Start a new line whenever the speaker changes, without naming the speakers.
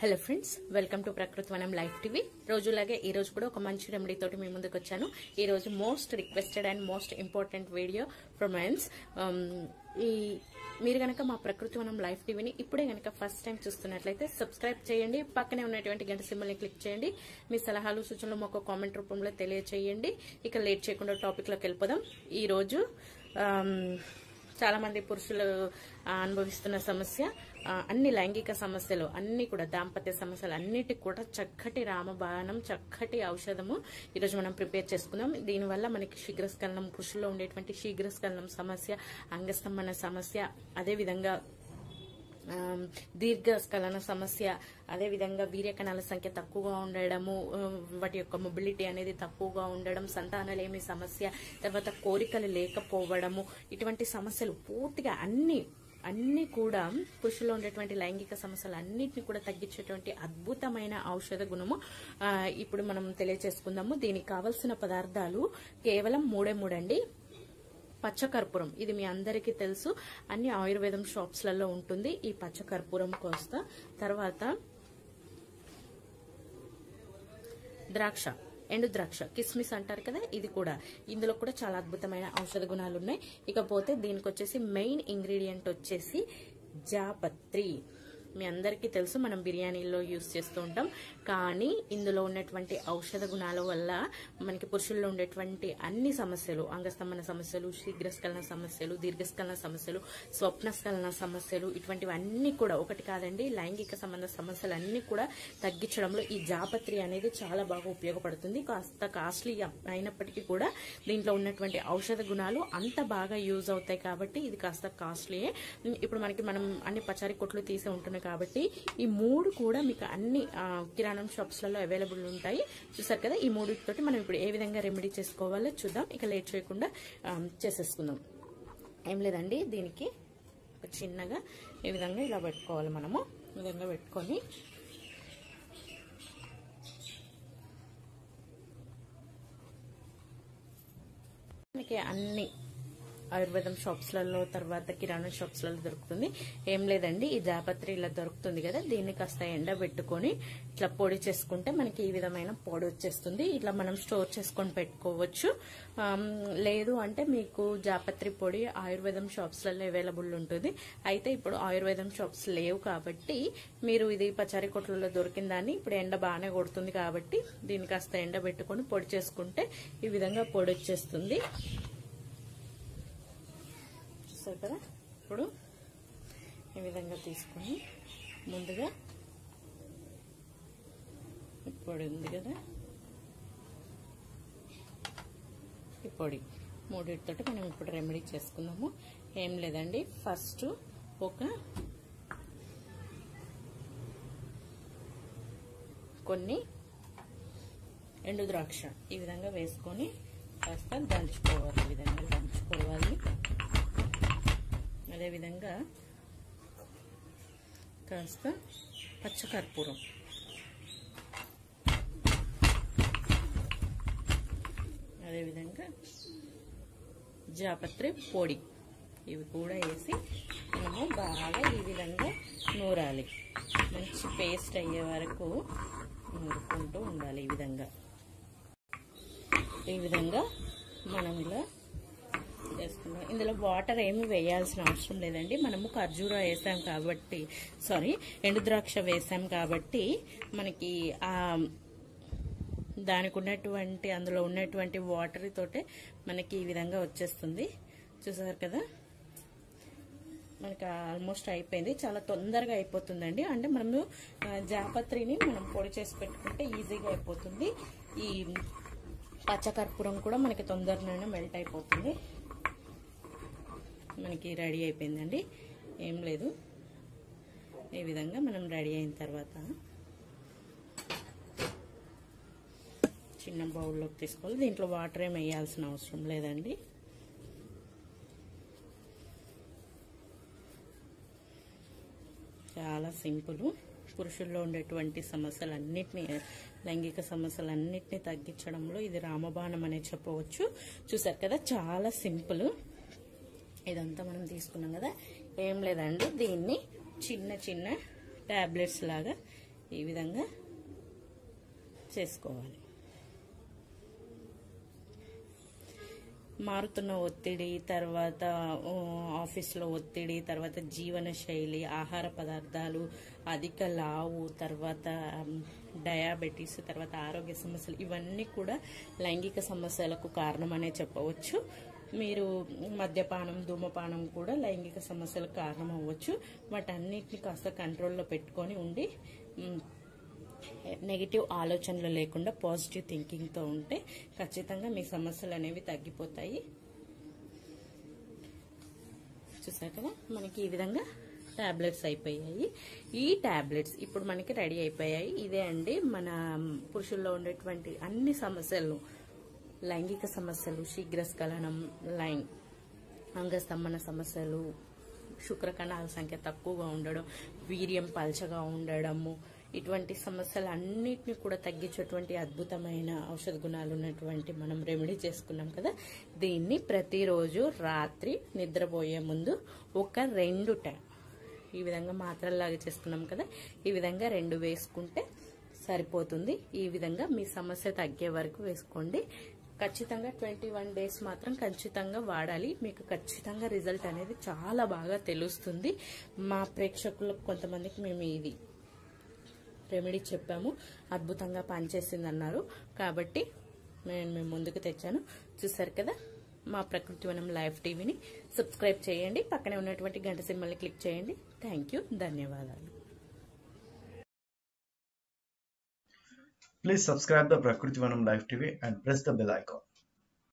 Hello friends welcome to ప్రకృతి వనం life TV రోజులాగే ఈ రోజు కూడా ఒక మంచి రెమెడీ తోటి మీ ముందుకు వచ్చాను ఈ రోజు most requested and most important video from men's ఈ మీరు గనక మా ప్రకృతి వనం లైఫ్ టీవీని ఇప్పుడే గనక ఫస్ట్ టైం చూస్తున్నట్లయితే సబ్స్క్రైబ్ చేయండి పక్కనే ఉన్నటువంటి గంట సింబల్ని క్లిక్ చేయండి మీ సలహాలు సూచనలు మాకు కామెంట్ రూపంలో తెలియచేయండి ఇక లేట్ చేయకుండా టాపిక్లోకి వెళ్ళిపోదాం ఈ రోజు ఆమ్, చాలా మంది పురుషులు ఆ, అనుభవిస్తున్న సమస్య ఆ, అన్ని లైంగిక సమస్యలు అన్ని కూడా దాంపత్య సమస్యలు అన్నిటికి కూడా చక్కటి రామబాణం చక్కటి ఔషధము ఈరోజు మనం ప్రిపేర్ చేసుకుందాం దీనివల్ల మనకి శీఘ్రస్ఖలనం పురుషుల్లో ఉండేటువంటి శీఘ్రస్ఖలనం సమస్య అంగస్తంభన సమస్య అదే విధంగా ఆమ్, దీర్ఘస్ఖలన సమస్య అదేవిధంగా వీర్యకణాల సంఖ్య తక్కువగా ఉండడము ఉమ్, వాటి యొక్క మొబిలిటీ అనేది తక్కువగా ఉండడం సంతానలేమి సమస్య తర్వాత కోరికలు లేకపోవడము ఇటువంటి సమస్యలు పూర్తిగా అన్ని అన్ని కూడా పురుషుల్లో ఉండేటువంటి లైంగిక సమస్యలు అన్నింటినీ కూడా తగ్గించేటువంటి అద్భుతమైన ఔషధ గుణము ఆ, ఇప్పుడు మనం తెలియజేసుకుందాము దీనికి కావలసిన పదార్థాలు కేవలం మూడే మూడండి పచ్చకర్పూరం ఇది మీ అందరికీ తెలుసు అన్ని ఆయుర్వేదం షాప్స్లలో ఉంటుంది ఈ పచ్చకర్పూరం కోస్త తర్వాత ద్రాక్ష ఎండు ద్రాక్ష కిస్మిస్ అంటారు కదా ఇది కూడా ఇందులో కూడా చాలా అద్భుతమైన ఔషధ గుణాలు ఉన్నాయి ఇకపోతే దీనికి వచ్చేసి మెయిన్ ఇంగ్రీడియంట్ వచ్చేసి జాపత్రి మీ అందరికీ తెలుసు మనం బిర్యానీలో యూస్ చేస్తూ ఉంటాం కానీ ఇందులో ఉన్నటువంటి ఔషధ గుణాల వల్ల మనకి పురుషుల్లో ఉండేటువంటి అన్ని సమస్యలు అంగస్తంభన సమస్యలు శీఘ్రస్ఖలన సమస్యలు దీర్ఘస్ఖలన సమస్యలు స్వప్నస్ఖలన సమస్యలు ఇటువంటివన్నీ కూడా ఒకటి కాదండి లైంగిక సంబంధ సమస్యలు అన్ని కూడా తగ్గించడంలో ఈ జాపత్రి అనేది చాలా బాగా ఉపయోగపడుతుంది కాస్త కాస్ట్లీ అయినప్పటికీ కూడా దీంట్లో ఉన్నటువంటి ఔషధ గుణాలు అంత బాగా యూజ్ అవుతాయి కాబట్టి ఇది కాస్త కాస్ట్లీయే ఇప్పుడు మనకి మనం అన్ని పచారీ కొట్లు తీసే ఉంటున్నాయి కాబట్టి ఈ మూడు కూడా మీకు అన్ని ఆ, కిరాణం షాప్స్లలో అవైలబుల్ ఉంటాయి చూసారు కదా ఈ మూడితోటి మనం ఇప్పుడు ఏ విధంగా రెమెడీ చేసుకోవాలో చూద్దాం ఇక లేట్ చేయకుండా ఆ, చేసేసుకుందాం ఏం లేదండి దీనికి ఒక చిన్నగా ఈ విధంగా ఇలా పెట్టుకోవాలి మనము ఈ విధంగా పెట్టుకొని మనకి అన్ని ఆయుర్వేదం షాప్స్లలో తర్వాత కిరాణా షాప్స్లలో దొరుకుతుంది ఏం లేదండి ఈ జాపత్రి ఇలా దొరుకుతుంది కదా దీన్ని కాస్త ఎండబెట్టుకొని ఇట్లా పొడి చేసుకుంటే మనకి ఈ విధమైన పొడి వచ్చేస్తుంది ఇట్లా మనం స్టోర్ చేసుకొని పెట్టుకోవచ్చు ఆమ్, లేదు అంటే మీకు జాపత్రి పొడి ఆయుర్వేదం షాప్స్లలో అవైలబుల్ ఉంటుంది అయితే ఇప్పుడు ఆయుర్వేదం షాప్స్ లేవు కాబట్టి మీరు ఇది పచారీ కొట్లలో దొరికిన దాన్ని ఇప్పుడు ఎండ బాగానే కొడుతుంది కాబట్టి దీన్ని కాస్త ఎండబెట్టుకొని పొడి చేసుకుంటే ఈ విధంగా పొడి వచ్చేస్తుంది చూస్తారు కదా ఇప్పుడు ఈ విధంగా తీసుకొని ముందుగా ఈ పొడి ఉంది కదా ఈ పొడి మూడింటితో మనం ఇప్పుడు రెమెడీ చేసుకుందాము ఏం లేదండి ఫస్ట్ ఒక కొన్ని ఎండు ద్రాక్ష ఈ విధంగా వేసుకొని కాస్త దంచుకోవాలి ఈ విధంగా దంచుకోవాలి అదేవిధంగా కాస్త పచ్చకర్పూరం అదేవిధంగా జాపత్రి పొడి ఇవి కూడా వేసి మనము బాగా ఈ విధంగా నూరాలి మంచి పేస్ట్ అయ్యే వరకు నూరుకుంటూ ఉండాలి ఈ విధంగా ఈ విధంగా మనం ఇలా చేసుకున్నాం ఇందులో వాటర్ ఏమి వేయాల్సిన అవసరం లేదండి మనము ఖర్జూర వేసాం కాబట్టి సారీ ఎండు ద్రాక్ష వేసాం కాబట్టి మనకి ఆ దానికి ఉన్నటువంటి అందులో ఉన్నటువంటి వాటర్ తోటే మనకి ఈ విధంగా వచ్చేస్తుంది చూసారు కదా మనకి ఆల్మోస్ట్ అయిపోయింది చాలా తొందరగా అయిపోతుందండి అంటే మనము ఆ, జాపత్రిని మనం పొడి చేసి పెట్టుకుంటే ఈజీగా అయిపోతుంది ఈ పచ్చకర్పూరం కూడా మనకి తొందరగానే మెల్ట్ అయిపోతుంది మనకి రెడీ అయిపోయిందండి ఏం లేదు ఈ విధంగా మనం రెడీ అయిన తర్వాత చిన్న బౌల్లోకి తీసుకోవాలి దీంట్లో వాటర్ ఏం వేయాల్సిన అవసరం లేదండి చాలా సింపుల్ పురుషుల్లో ఉండేటువంటి సమస్యలన్నిటినీ లైంగిక సమస్యలన్నిటినీ తగ్గించడంలో ఇది రామబాణం అనే చెప్పవచ్చు చూసారు కదా చాలా సింపుల్ ఇదంతా మనం తీసుకున్నాం కదా ఏం లేదండి దీన్ని చిన్న చిన్న టాబ్లెట్స్ లాగా ఈ విధంగా చేసుకోవాలి మారుతున్న ఒత్తిడి తర్వాత ఆ, ఆఫీస్లో ఒత్తిడి తర్వాత జీవన శైలి ఆహార పదార్థాలు అధిక లావు తర్వాత ఆమ్, డయాబెటీస్ తర్వాత ఆరోగ్య సమస్యలు ఇవన్నీ కూడా లైంగిక సమస్యలకు కారణమనే చెప్పవచ్చు మీరు మద్యపానం ధూమపానం కూడా లైంగిక సమస్యలకు కారణం అవ్వచ్చు వాటన్నిటిని కాస్త కంట్రోల్లో పెట్టుకొని ఉండి ఉమ్, నెగిటివ్ ఆలోచనలు లేకుండా పాజిటివ్ థింకింగ్తో ఉంటే ఖచ్చితంగా మీ సమస్యలు అనేవి తగ్గిపోతాయి చూసారు కదా మనకి ఈ విధంగా టాబ్లెట్స్ అయిపోయాయి ఈ టాబ్లెట్స్ ఇప్పుడు మనకి రెడీ అయిపోయాయి ఇదే అండి మన పురుషుల్లో ఉండేటువంటి అన్ని సమస్యలు లైంగిక సమస్యలు శీఘ్రస్ఖలనం లైంగ్ అంగస్తంభన సమస్యలు శుక్రకణాల సంఖ్య తక్కువగా ఉండడం వీర్యం పల్చగా ఉండడము ఇటువంటి సమస్యలు అన్నిటిని కూడా తగ్గించేటువంటి అద్భుతమైన ఔషధ గుణాలు ఉన్నటువంటి మనం రెమెడీ చేసుకున్నాం కదా దీన్ని ప్రతిరోజు రాత్రి నిద్రపోయే ముందు ఒక రెండు టైం ఈ విధంగా మాత్రల్లాగా చేసుకున్నాం కదా ఈ విధంగా రెండు వేసుకుంటే సరిపోతుంది ఈ విధంగా మీ సమస్య తగ్గే వరకు వేసుకోండి ఖచ్చితంగా ట్వంటీ వన్ డేస్ మాత్రం ఖచ్చితంగా వాడాలి మీకు ఖచ్చితంగా రిజల్ట్ అనేది చాలా బాగా తెలుస్తుంది మా ప్రేక్షకులకు కొంతమందికి మేము ఇది రెమెడీ చెప్పాము అద్భుతంగా పనిచేసింది అన్నారు కాబట్టి నేను మేము ముందుకు తెచ్చాను చూసారు కదా మా ప్రకృతి వనం లైవ్ టీవీని సబ్స్క్రైబ్ చేయండి పక్కనే ఉన్నటువంటి గంట సింబల్ని క్లిక్ చేయండి థ్యాంక్ యూ ధన్యవాదాలు
Please subscribe the Prakriti Vanam Live TV and press the bell icon.